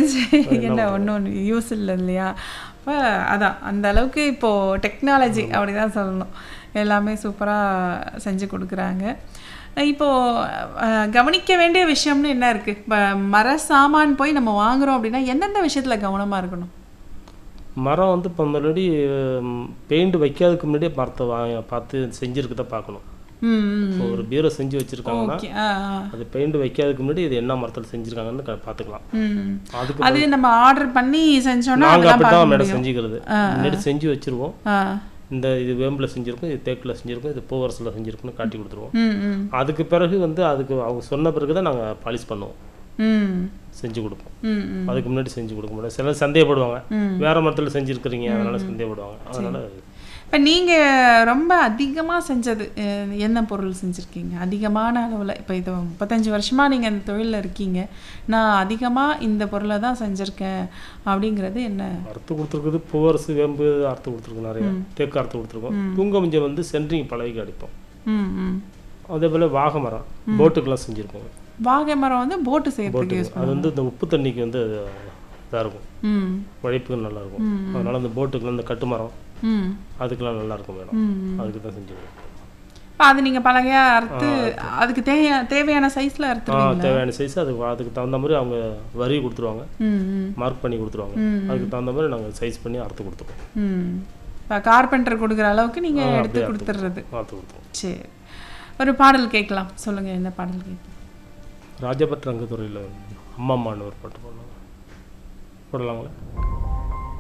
தெரிஞ்சு என்ன ஒன்றும் யூஸ் இல்லை இல்லையா அப்போ அதான் அந்த அளவுக்கு இப்போது டெக்னாலஜி அப்படி தான் சொல்லணும் எல்லாமே சூப்பராக செஞ்சு கொடுக்குறாங்க இப்போது கவனிக்க வேண்டிய விஷயம்னு என்ன இருக்குது இப்போ மர சாமான் போய் நம்ம வாங்குறோம் அப்படின்னா எந்தெந்த விஷயத்தில் கவனமாக இருக்கணும் மரம் வந்து இப்போ முன்னாடி பெயிண்ட் வைக்காததுக்கு முன்னாடியே மரத்தை வாங்க பார்த்து செஞ்சுருக்கதை பார்க்கணும் ம் ம் இப்போ ஒரு பீரோ செஞ்சு வச்சுருக்காங்கன்னா ஓகே ஆ ஆ அது பெயிண்ட் வைக்காததுக்கு முன்னாடி இது என்ன மரத்தில் செஞ்சுருக்காங்கன்னு க- பார்த்துக்கலாம் ம் அதுக்கு அது நம்ம ஆர்டர் பண்ணி செஞ்சோன்னா நாங்கள் அதெல்லாம் அப்படி பார்க்க தான் மேடம் முடியும் செஞ்சுக்கிறது முன்னாடி செஞ்சு வச்சுருவோம் ஆ இந்த இது வேம்பில் செஞ்சுருக்கோம் இது தேக்கில் செஞ்சுருக்கோம் இது பூவரசில் செஞ்சுருக்கோம்னு காட்டி கொடுத்துருவோம் ம் ம் அதுக்கு பிறகு வந்து அதுக்கு அவங்க சொன்ன பிறகு தான் நாங்கள் பாலிஷ் பண்ணுவோம் ம் செஞ்சு கொடுப்போம் ம் ம் அதுக்கு முன்னாடி செஞ்சு கொடுக்க முடியாது சிலர் சந்தேகப்படுவாங்க ம். வேற மரத்தில் செஞ்சுருக்கிறீங்க அதனால சந்தேகப்படுவாங்க அதனால இப்போ நீங்கள் ரொம்ப அதிகமாக செஞ்சது அஹ், என்ன பொருள் செஞ்சுருக்கீங்க அதிகமான அளவில் இப்போ இது முப்பத்தஞ்சு வருஷமாக நீங்கள் இந்த தொழிலில் இருக்கீங்க நான் அதிகமாக இந்த பொருளை தான் செஞ்சுருக்கேன் அப்படிங்கிறது என்ன அறுத்து கொடுத்துருக்குது பூவரசு வேம்பு அறுத்து கொடுத்துருக்கோம் நிறைய தேக்கு அறுத்து கொடுத்துருக்கோம் தூங்கமஞ்சை வந்து சென்ட்ரிங் பழகிக்கு அடிப்போம் ம் ம் அதே போல் வாகை மரம் போட்டுக்கெல்லாம் செஞ்சுருக்கோம் வாகை மரம் வந்து போட்டு செய்யறதுக்கு போட்டு யூஸ் அது வந்து இந்த உப்பு தண்ணிக்கு வந்து இதாக இருக்கும் ம் உழைப்புக்கு நல்லா இருக்கும் அதனால அந்த போட்டுக்கெல்லாம் இந்த கட்டு மரம் ம் அதுக்கெல்லாம் நல்லா இருக்கும் மேடம் ம் அதுக்கு தான் செஞ்சுருக்கோம் இப்போ அது நீங்கள் பலகையாக அறுத்து அதுக்கு தேவையான தேவையான சைஸில் ஆ அறுத்துருவீங்க தேவையான சைஸ் அதுக்கு அதுக்கு தகுந்த மாதிரி அவங்க வரி கொடுத்துருவாங்க ம் ம் மார்க் பண்ணி கொடுத்துருவாங்க அதுக்கு தகுந்த மாதிரி நாங்கள் சைஸ் பண்ணி அறுத்து கொடுத்துருவோம் ம் இப்போ கார்பெண்டர் கொடுக்குற அளவுக்கு நீங்கள் ஆ, எடுத்து அப்படியே அறுத்து கொடுத்துட்றது அறுத்து கொடுத்துருவோம் சரி ஒரு பாடல் கேட்கலாம் சொல்லுங்கள் என்ன பாடல் கேட்கலாம் ராஜபட் ரங்கத்துறையில் அம்மா அம்மான்னு ஒரு பாட்டு பாடுவாங்க போடலாங்களா